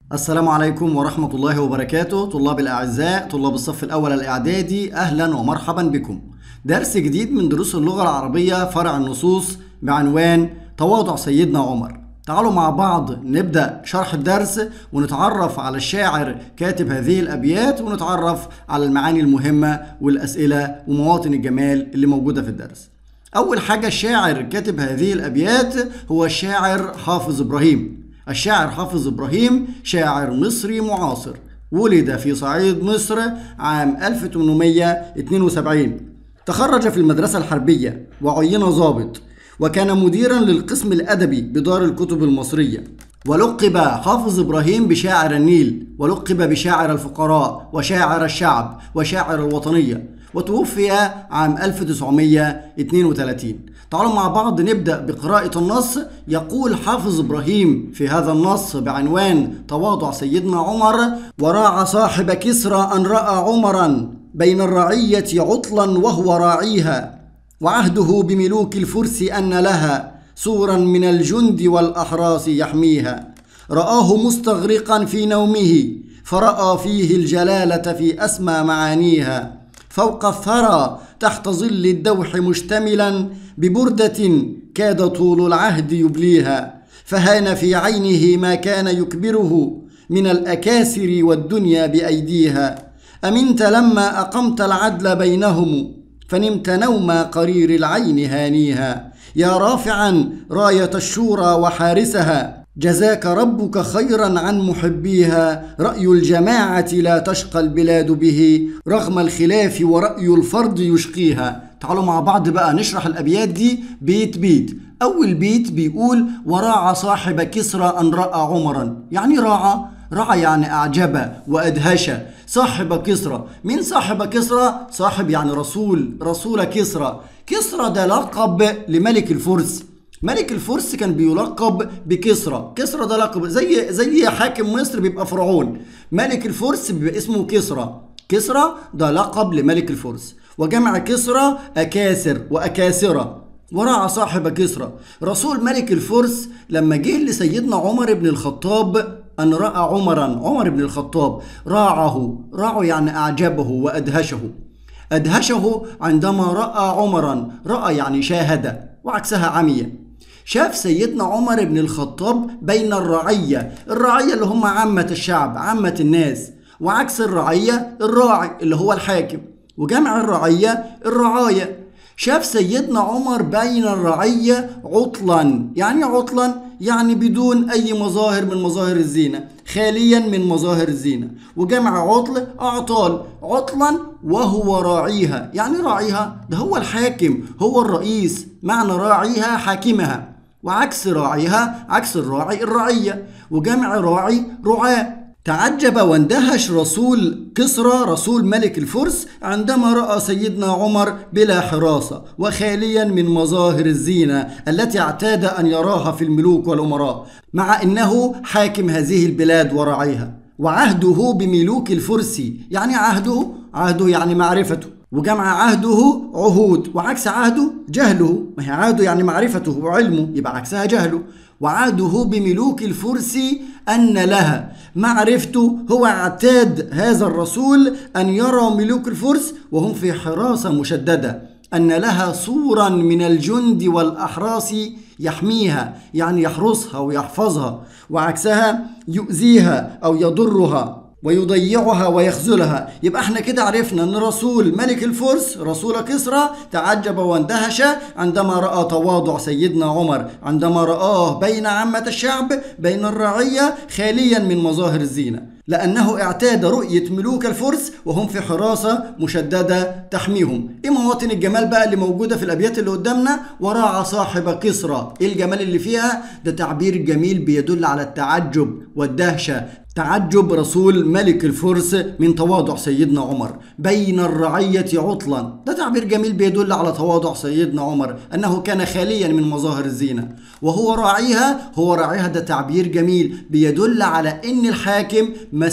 السلام عليكم ورحمة الله وبركاته طلاب الأعزاء طلاب الصف الأول الإعدادي أهلا ومرحبا بكم درس جديد من دروس اللغة العربية فرع النصوص بعنوان تواضع سيدنا عمر تعالوا مع بعض نبدأ شرح الدرس ونتعرف على الشاعر كاتب هذه الأبيات ونتعرف على المعاني المهمة والأسئلة ومواطن الجمال اللي موجودة في الدرس أول حاجة الشاعر كاتب هذه الأبيات هو الشاعر حافظ إبراهيم الشاعر حافظ إبراهيم شاعر مصري معاصر ولد في صعيد مصر عام 1872 تخرج في المدرسة الحربية وعين ضابط وكان مديرا للقسم الأدبي بدار الكتب المصرية ولقب حافظ إبراهيم بشاعر النيل ولقب بشاعر الفقراء وشاعر الشعب وشاعر الوطنية وتوفي عام 1932 تعالوا مع بعض نبدأ بقراءة النص يقول حافظ إبراهيم في هذا النص بعنوان تواضع سيدنا عمر وراعى صاحب كسرى أن رأى عمرا بين الرعية عطلا وهو راعيها وعهده بملوك الفرس أن لها سورا من الجند والأحراس يحميها رآه مستغرقا في نومه فرأى فيه الجلالة في أسمى معانيها فوق الثرى تحت ظل الدوح مشتملا ببردة كاد طول العهد يبليها فهان في عينه ما كان يكبره من الأكاسر والدنيا بأيديها أمنت لما أقمت العدل بينهم فنمت نوم قرير العين هانيها يا رافعا راية الشورى وحارسها جزاك ربك خيرا عن محبيها رأي الجماعة لا تشقى البلاد به رغم الخلاف ورأي الفرد يشقيها تعالوا مع بعض بقى نشرح الأبيات دي بيت بيت أول بيت بيقول وراعى صاحب كسرى أن رأى عمرا يعني راعى رعى يعني أعجب وأدهش صاحب كسرى مين صاحب كسرى صاحب يعني رسول رسول كسرى كسرى ده لقب لملك الفرس ملك الفرس كان بيلقب بكسرى كسرى ده لقب زي زي حاكم مصر بيبقى فرعون ملك الفرس بيبقى اسمه كسرى كسرى ده لقب لملك الفرس وجمع كسرى أكاسر وأكاسرة ورعى صاحب كسرى رسول ملك الفرس لما جه لسيدنا عمر بن الخطاب أن رأى عمرا عمر بن الخطاب راعه راعه يعني أعجبه وأدهشه أدهشه عندما رأى عمرا رأى يعني شاهد وعكسها عمي شاف سيدنا عمر بن الخطاب بين الرعية الرعية اللي هم عامة الشعب عامة الناس وعكس الرعية الراعي اللي هو الحاكم وجمع الرعية الرعاية شاف سيدنا عمر بين الرعية عطلا يعني عطلا يعني بدون أي مظاهر من مظاهر الزينة خاليا من مظاهر الزينة وجمع عطل أعطال عطلا وهو راعيها يعني راعيها ده هو الحاكم هو الرئيس معنى راعيها حاكمها وعكس راعيها عكس الراعي الرعية وجمع راعي رعاة تعجب واندهش رسول كسرى رسول ملك الفرس عندما راى سيدنا عمر بلا حراسه وخاليا من مظاهر الزينه التي اعتاد ان يراها في الملوك والامراء مع انه حاكم هذه البلاد وراعيها وعهده بملوك الفرس يعني عهده عهده يعني معرفته وجمع عهده عهود وعكس عهده جهله ما هي عهده يعني معرفته وعلمه يبقى عكسها جهله وعهده بملوك الفرس أن لها معرفته هو اعتاد هذا الرسول أن يرى ملوك الفرس وهم في حراسة مشددة أن لها صورا من الجند والأحراس يحميها يعني يحرسها ويحفظها وعكسها يؤذيها أو يضرها ويضيعها ويخذلها يبقى احنا كده عرفنا ان رسول ملك الفرس رسول كسرى تعجب واندهش عندما راى تواضع سيدنا عمر عندما راه بين عامه الشعب بين الرعيه خاليا من مظاهر الزينه لأنه اعتاد رؤية ملوك الفرس وهم في حراسة مشددة تحميهم إيه مواطن الجمال بقى اللي موجودة في الأبيات اللي قدامنا وراعى صاحب كسرى إيه الجمال اللي فيها ده تعبير جميل بيدل على التعجب والدهشة تعجب رسول ملك الفرس من تواضع سيدنا عمر بين الرعية عطلا ده تعبير جميل بيدل على تواضع سيدنا عمر أنه كان خاليا من مظاهر الزينة وهو راعيها هو راعيها ده تعبير جميل بيدل على أن الحاكم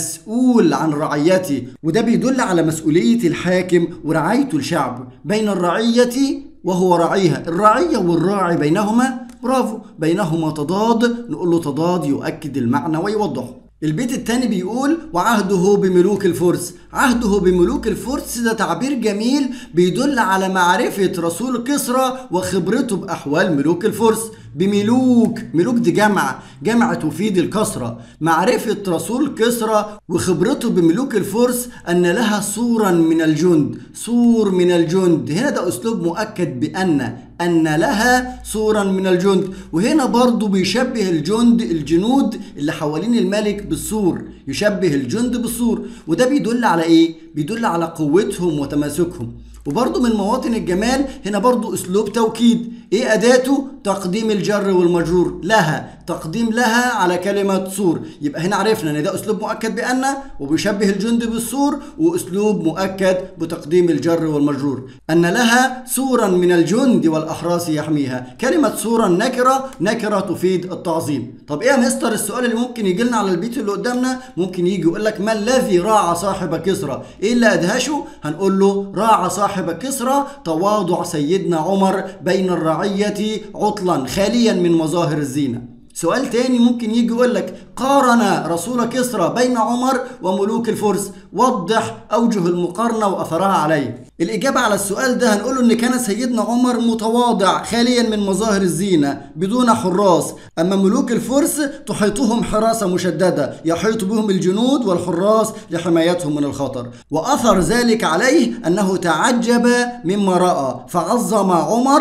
مسؤول عن رعيته وده بيدل على مسؤولية الحاكم ورعايته الشعب بين الرعية وهو راعيها الرعية والراعي بينهما برافو بينهما تضاد نقول له تضاد يؤكد المعنى ويوضحه البيت التاني بيقول وعهده بملوك الفرس عهده بملوك الفرس ده تعبير جميل بيدل على معرفة رسول كسرى وخبرته بأحوال ملوك الفرس بملوك ملوك دي جمع جمع تفيد الكسرة معرفة رسول كسرى وخبرته بملوك الفرس أن لها صورا من الجند صور من الجند هنا ده أسلوب مؤكد بأن أن لها صورا من الجند وهنا برضو بيشبه الجند الجنود اللي حوالين الملك بالسور يشبه الجند بالسور وده بيدل على إيه؟ بيدل على قوتهم وتماسكهم وبرضه من مواطن الجمال هنا برضه اسلوب توكيد ايه اداته تقديم الجر والمجرور لها تقديم لها على كلمة سور يبقى هنا عرفنا ان ده اسلوب مؤكد بأن وبيشبه الجند بالسور واسلوب مؤكد بتقديم الجر والمجرور ان لها سورا من الجند والاحراس يحميها كلمة سورا نكرة نكرة تفيد التعظيم طب ايه يا مستر السؤال اللي ممكن يجي لنا على البيت اللي قدامنا ممكن يجي يقول لك ما الذي راعى صاحب كسرى ايه اللي ادهشه هنقول له راعى صاحب كسرى تواضع سيدنا عمر بين الرعية عطلا خاليا من مظاهر الزينه سؤال تاني ممكن يجي يقول لك قارن رسول كسرى بين عمر وملوك الفرس وضح أوجه المقارنة وأثرها عليه الإجابة على السؤال ده هنقوله إن كان سيدنا عمر متواضع خاليا من مظاهر الزينة بدون حراس أما ملوك الفرس تحيطهم حراسة مشددة يحيط بهم الجنود والحراس لحمايتهم من الخطر وأثر ذلك عليه أنه تعجب مما رأى فعظم عمر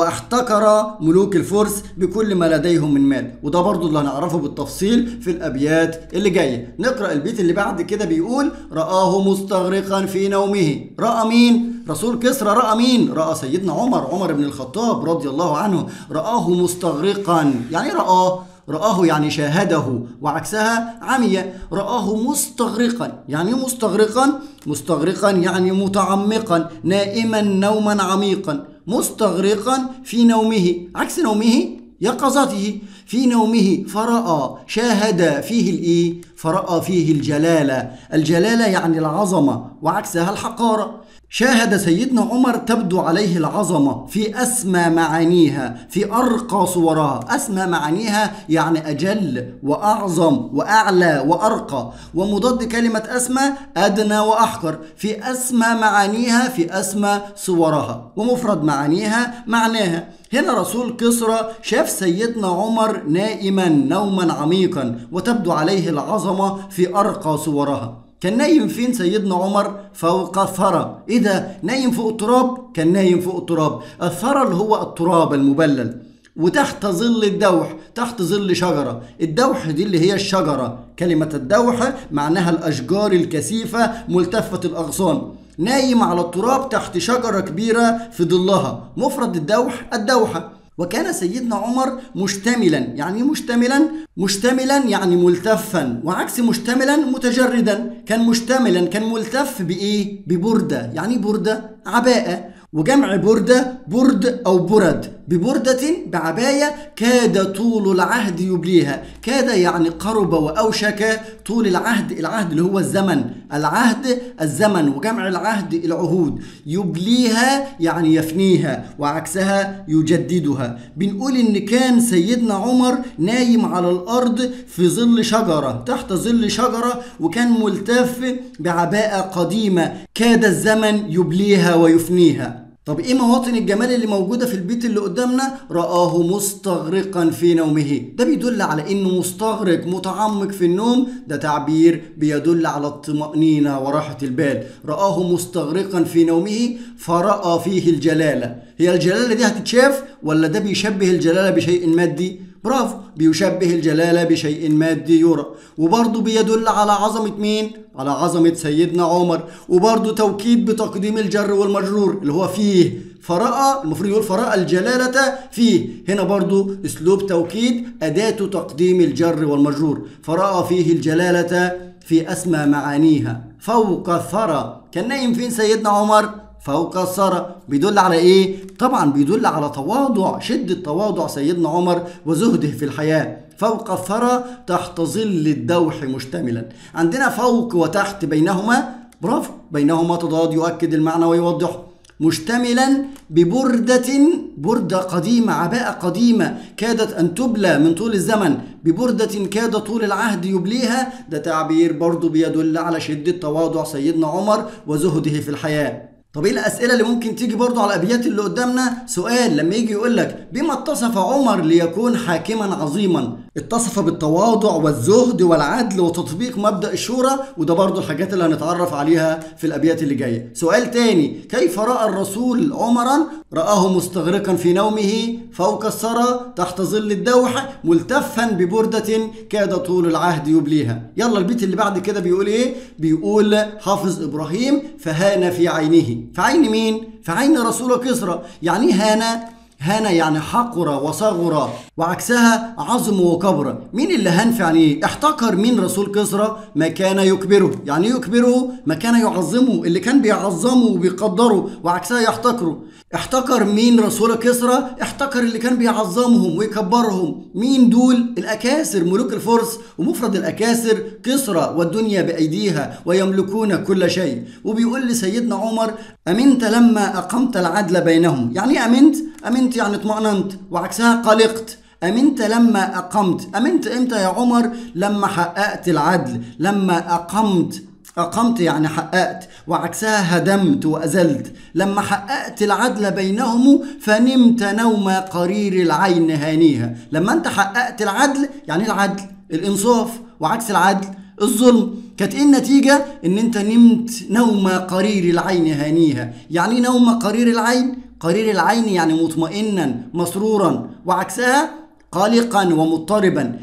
واحتكر ملوك الفرس بكل ما لديهم من مال وده برضو اللي هنعرفه بالتفصيل في الأبيات اللي جاية نقرأ البيت اللي بعد كده بيقول رآه مستغرقا في نومه رأى مين؟ رسول كسرى رأى مين؟ رأى سيدنا عمر عمر بن الخطاب رضي الله عنه رآه مستغرقا يعني رآه رآه يعني شاهده وعكسها عمي رآه مستغرقا يعني مستغرقا مستغرقا يعني متعمقا نائما نوما عميقا مستغرقا في نومه عكس نومه يقظته في نومه فرأى شاهد فيه الايه فرأى فيه الجلالة الجلالة يعني العظمة وعكسها الحقارة شاهد سيدنا عمر تبدو عليه العظمة في أسمى معانيها في أرقى صورها أسمى معانيها يعني أجل وأعظم وأعلى وأرقى ومضاد كلمة أسمى أدنى وأحقر في أسمى معانيها في أسمى صورها ومفرد معانيها معناها هنا رسول كسرى شاف سيدنا عمر نائما نوما عميقا وتبدو عليه العظمة في أرقى صورها كان نايم فين سيدنا عمر فوق الثرى ايه ده نايم فوق التراب كان نايم فوق التراب الثرى اللي هو التراب المبلل وتحت ظل الدوح تحت ظل شجرة الدوح دي اللي هي الشجرة كلمة الدوح معناها الأشجار الكثيفة ملتفة الأغصان نايم على التراب تحت شجرة كبيرة في ظلها مفرد الدوح الدوحة وكان سيدنا عمر مشتملا يعني مشتملا مشتملا يعني ملتفا وعكس مشتملا متجردا كان مشتملا كان ملتف بايه ببرده يعني برده عباءه وجمع بردة برد أو برد ببردة بعباية كاد طول العهد يبليها كاد يعني قرب وأوشك طول العهد العهد اللي هو الزمن العهد الزمن وجمع العهد العهود يبليها يعني يفنيها وعكسها يجددها بنقول إن كان سيدنا عمر نايم على الأرض في ظل شجرة تحت ظل شجرة وكان ملتف بعباءة قديمة كاد الزمن يبليها ويفنيها طب ايه مواطن الجمال اللي موجودة في البيت اللي قدامنا رآه مستغرقا في نومه ده بيدل على انه مستغرق متعمق في النوم ده تعبير بيدل على الطمأنينة وراحة البال رآه مستغرقا في نومه فرأى فيه الجلالة هي الجلالة دي هتتشاف ولا ده بيشبه الجلالة بشيء مادي برافو بيشبه الجلالة بشيء مادي يرى وبرضه بيدل على عظمة مين؟ على عظمة سيدنا عمر وبرضه توكيد بتقديم الجر والمجرور اللي هو فيه فرأى المفروض يقول فرأى الجلالة فيه هنا برضو أسلوب توكيد أداة تقديم الجر والمجرور فرأى فيه الجلالة في أسمى معانيها فوق الثرى كان نايم فين سيدنا عمر فوق الثرى بيدل على ايه طبعا بيدل على تواضع شدة تواضع سيدنا عمر وزهده في الحياة فوق الثرى تحت ظل الدوح مشتملا عندنا فوق وتحت بينهما برافو بينهما تضاد يؤكد المعنى ويوضحه مشتملا ببردة بردة قديمة عباءة قديمة كادت أن تبلى من طول الزمن ببردة كاد طول العهد يبليها ده تعبير برضه بيدل على شدة تواضع سيدنا عمر وزهده في الحياة طب ايه الاسئله اللي ممكن تيجي برضو على الابيات اللي قدامنا سؤال لما يجي يقول لك بما اتصف عمر ليكون حاكما عظيما اتصف بالتواضع والزهد والعدل وتطبيق مبدا الشورى وده برضو الحاجات اللي هنتعرف عليها في الابيات اللي جايه سؤال تاني كيف راى الرسول عمرا رآه مستغرقا في نومه فوق الثرى تحت ظل الدوح ملتفا ببردة كاد طول العهد يبليها يلا البيت اللي بعد كده بيقول ايه بيقول حافظ ابراهيم فهان في عينه في عين مين في عين رسول كسرى يعني هان هان يعني حقر وصغر وعكسها عظم وكبر مين اللي هان في عينيه احتقر مين رسول كسرى ما كان يكبره يعني يكبره ما كان يعظمه اللي كان بيعظمه وبيقدره وعكسها يحتقره احتقر مين رسول كسرى احتقر اللي كان بيعظمهم ويكبرهم مين دول الاكاسر ملوك الفرس ومفرد الاكاسر كسرى والدنيا بايديها ويملكون كل شيء وبيقول لسيدنا عمر امنت لما اقمت العدل بينهم يعني امنت امنت يعني اطمأننت وعكسها قلقت أمنت لما أقمت أمنت إمتى يا عمر لما حققت العدل لما أقمت أقمت يعني حققت وعكسها هدمت وأزلت لما حققت العدل بينهم فنمت نوم قرير العين هانيها لما أنت حققت العدل يعني العدل الإنصاف وعكس العدل الظلم كانت ايه النتيجة؟ ان انت نمت نوم قرير العين هانيها يعني نوم قرير العين قرير العين يعني مطمئنا مسرورا وعكسها قلقا ومضطربا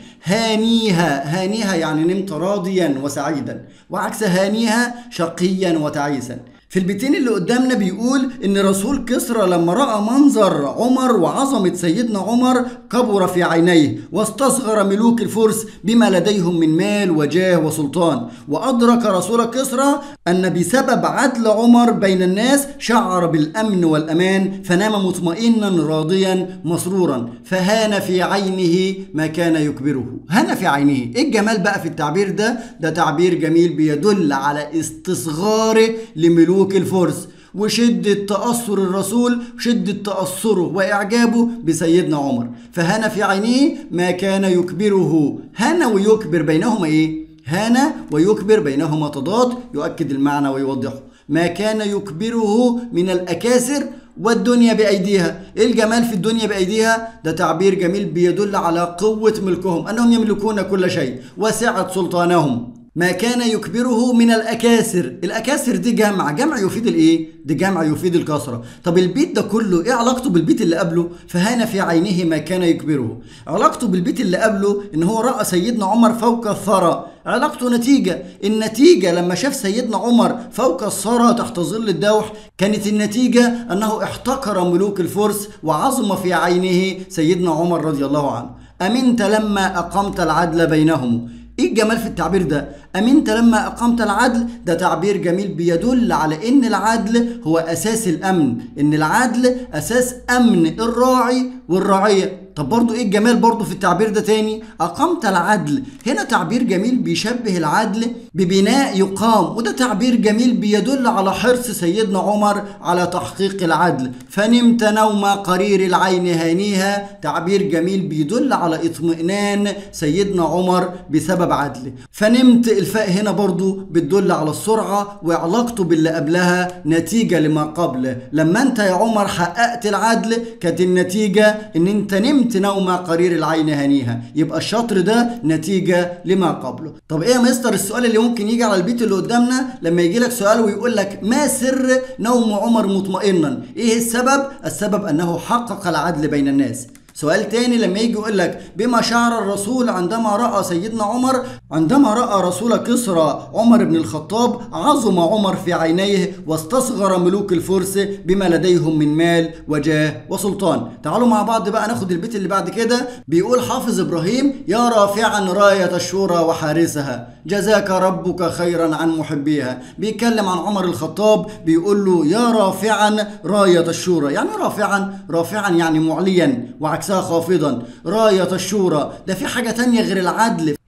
هانيها هانيها يعني نمت راضيا وسعيدا وعكس هانيها شقيا وتعيسا في البيتين اللي قدامنا بيقول ان رسول كسرى لما راى منظر عمر وعظمه سيدنا عمر كبر في عينيه واستصغر ملوك الفرس بما لديهم من مال وجاه وسلطان وادرك رسول كسرى ان بسبب عدل عمر بين الناس شعر بالامن والامان فنام مطمئنا راضيا مسرورا فهان في عينه ما كان يكبره هان في عينه ايه الجمال بقى في التعبير ده ده تعبير جميل بيدل على استصغاره لملوك ملوك الفرس وشدة تأثر الرسول شدة تأثره وإعجابه بسيدنا عمر فهان في عينيه ما كان يكبره هان ويكبر بينهما إيه؟ هان ويكبر بينهما تضاد يؤكد المعنى ويوضحه ما كان يكبره من الأكاسر والدنيا بأيديها إيه الجمال في الدنيا بأيديها ده تعبير جميل بيدل على قوة ملكهم أنهم يملكون كل شيء وسعة سلطانهم ما كان يكبره من الأكاسر الأكاسر دي جمع جمع يفيد الإيه؟ دي جمع يفيد الكسرة طب البيت ده كله إيه علاقته بالبيت اللي قبله؟ فهان في عينه ما كان يكبره علاقته بالبيت اللي قبله إن هو رأى سيدنا عمر فوق الثرى علاقته نتيجة النتيجة لما شاف سيدنا عمر فوق الثرى تحت ظل الدوح كانت النتيجة أنه احتقر ملوك الفرس وعظم في عينه سيدنا عمر رضي الله عنه أمنت لما أقمت العدل بينهم ايه الجمال في التعبير ده امنت لما اقمت العدل ده تعبير جميل بيدل على ان العدل هو اساس الامن ان العدل اساس امن الراعي والرعيه طب برضو ايه الجمال برضو في التعبير ده تاني اقمت العدل هنا تعبير جميل بيشبه العدل ببناء يقام وده تعبير جميل بيدل على حرص سيدنا عمر على تحقيق العدل فنمت نوم قرير العين هانيها تعبير جميل بيدل على اطمئنان سيدنا عمر بسبب عدله فنمت الفاء هنا برضو بتدل على السرعة وعلاقته باللي قبلها نتيجة لما قبله لما انت يا عمر حققت العدل كانت النتيجة ان انت نمت نوم قرير العين هنيها يبقى الشطر ده نتيجة لما قبله طب ايه يا مستر السؤال اللي ممكن يجي على البيت اللي قدامنا لما يجي لك سؤال ويقول لك ما سر نوم عمر مطمئنا ايه السبب السبب انه حقق العدل بين الناس سؤال تاني لما يجي يقول لك بما شعر الرسول عندما راى سيدنا عمر عندما راى رسول كسرى عمر بن الخطاب عظم عمر في عينيه واستصغر ملوك الفرس بما لديهم من مال وجاه وسلطان تعالوا مع بعض بقى ناخد البيت اللي بعد كده بيقول حافظ ابراهيم يا رافعا رايه الشورى وحارسها جزاك ربك خيرا عن محبيها بيتكلم عن عمر الخطاب بيقول له يا رافعا رايه الشورى يعني رافعا رافعا يعني معليا وعكسها خافضا رايه الشورى ده في حاجه تانية غير العدل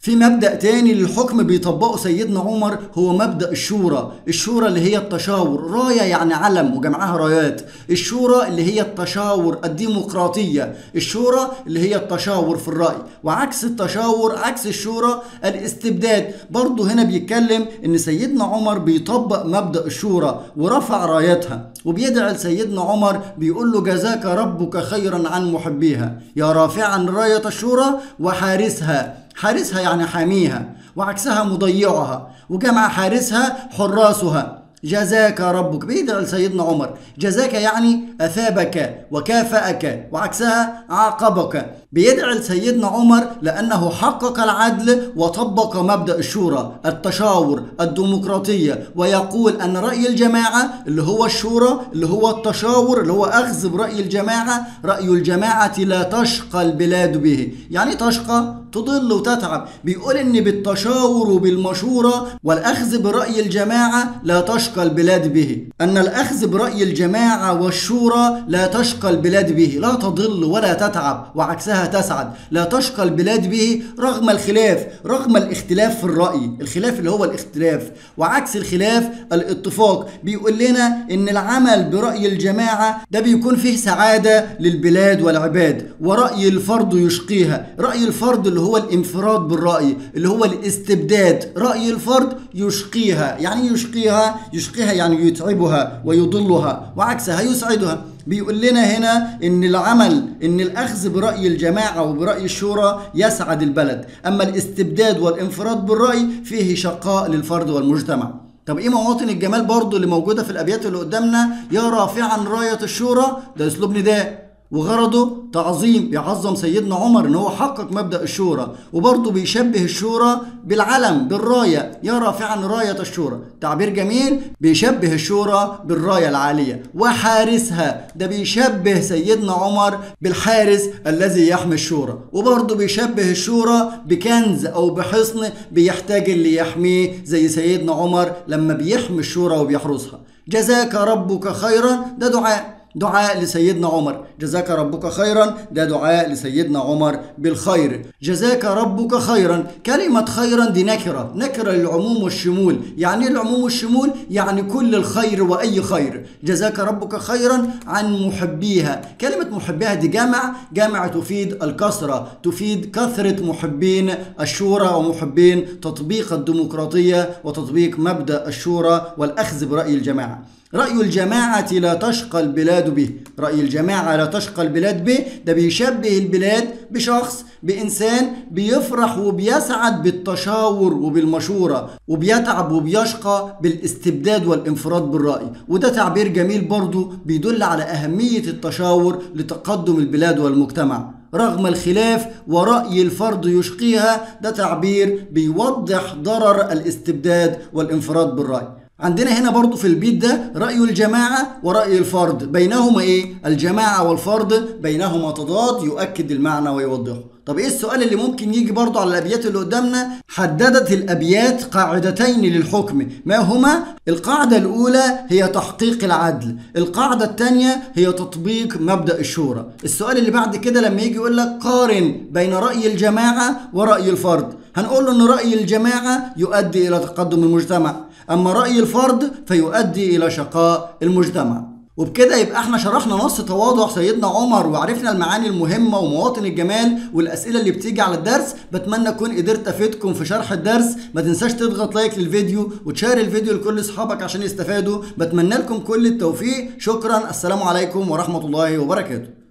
في مبدأ تاني للحكم بيطبقه سيدنا عمر هو مبدأ الشورى الشورى اللي هي التشاور راية يعني علم وجمعها رايات الشورى اللي هي التشاور الديمقراطية الشورى اللي هي التشاور في الرأي وعكس التشاور عكس الشورى الاستبداد برضه هنا بيتكلم ان سيدنا عمر بيطبق مبدأ الشورى ورفع رايتها وبيدعي لسيدنا عمر بيقول له جزاك ربك خيرا عن محبيها يا رافعا راية الشورى وحارسها حارسها يعني حاميها وعكسها مضيعها وجمع حارسها حراسها جزاك ربك بيدعي لسيدنا عمر جزاك يعني أثابك وكافأك وعكسها عاقبك بيدعي لسيدنا عمر لأنه حقق العدل وطبق مبدأ الشورى التشاور الديمقراطية ويقول أن رأي الجماعة اللي هو الشورى اللي هو التشاور اللي هو أخذ برأي الجماعة رأي الجماعة لا تشقى البلاد به يعني تشقى تضل وتتعب بيقول ان بالتشاور وبالمشورة والاخذ برأي الجماعة لا تشقى البلاد به ان الاخذ برأي الجماعة والشورى لا تشقى البلاد به لا تضل ولا تتعب وعكسها تسعد لا تشقى البلاد به رغم الخلاف رغم الاختلاف في الرأي الخلاف اللي هو الاختلاف وعكس الخلاف الاتفاق بيقول لنا ان العمل برأي الجماعة ده بيكون فيه سعادة للبلاد والعباد ورأي الفرد يشقيها رأي الفرد اللي هو الانفراد بالرأي اللي هو الاستبداد رأي الفرد يشقيها يعني يشقيها يشقيها يعني يتعبها ويضلها وعكسها يسعدها بيقول لنا هنا ان العمل ان الاخذ براي الجماعه وبراي الشورى يسعد البلد اما الاستبداد والانفراد بالراي فيه شقاء للفرد والمجتمع طب ايه مواطن الجمال برضو اللي موجوده في الابيات اللي قدامنا يا رافعا رايه الشورى ده اسلوب نداء وغرضه تعظيم بيعظم سيدنا عمر ان هو حقق مبدا الشورى وبرضه بيشبه الشورى بالعلم بالرايه يا رافعا رايه الشورى تعبير جميل بيشبه الشورى بالرايه العاليه وحارسها ده بيشبه سيدنا عمر بالحارس الذي يحمي الشورى وبرضه بيشبه الشورى بكنز او بحصن بيحتاج اللي يحميه زي سيدنا عمر لما بيحمي الشورى وبيحرسها جزاك ربك خيرا ده دعاء دعاء لسيدنا عمر جزاك ربك خيرا ده دعاء لسيدنا عمر بالخير جزاك ربك خيرا كلمة خيرا دي نكرة نكرة للعموم والشمول يعني العموم والشمول يعني كل الخير وأي خير جزاك ربك خيرا عن محبيها كلمة محبيها دي جمع جمع تفيد الكثرة تفيد كثرة محبين الشورى ومحبين تطبيق الديمقراطية وتطبيق مبدأ الشورى والأخذ برأي الجماعة رأي الجماعة لا تشقى البلاد به رأي الجماعة لا تشقى البلاد به ده بيشبه البلاد بشخص بإنسان بيفرح وبيسعد بالتشاور وبالمشورة وبيتعب وبيشقى بالاستبداد والانفراد بالرأي وده تعبير جميل برضو بيدل على أهمية التشاور لتقدم البلاد والمجتمع رغم الخلاف ورأي الفرد يشقيها ده تعبير بيوضح ضرر الاستبداد والانفراد بالرأي عندنا هنا برضو في البيت ده رأي الجماعة ورأي الفرد بينهما ايه؟ الجماعة والفرد بينهما تضاد يؤكد المعنى ويوضحه طب ايه السؤال اللي ممكن يجي برضو على الابيات اللي قدامنا حددت الابيات قاعدتين للحكم ما هما القاعدة الاولى هي تحقيق العدل القاعدة الثانية هي تطبيق مبدأ الشورى السؤال اللي بعد كده لما يجي يقول لك قارن بين رأي الجماعة ورأي الفرد هنقول له ان رأي الجماعة يؤدي الى تقدم المجتمع اما رأي الفرد فيؤدي الى شقاء المجتمع وبكده يبقى احنا شرحنا نص تواضع سيدنا عمر وعرفنا المعاني المهمة ومواطن الجمال والأسئلة اللي بتيجي على الدرس بتمنى أكون قدرت أفيدكم في شرح الدرس ما تنساش تضغط لايك للفيديو وتشير الفيديو لكل أصحابك عشان يستفادوا بتمنى لكم كل التوفيق شكرا السلام عليكم ورحمة الله وبركاته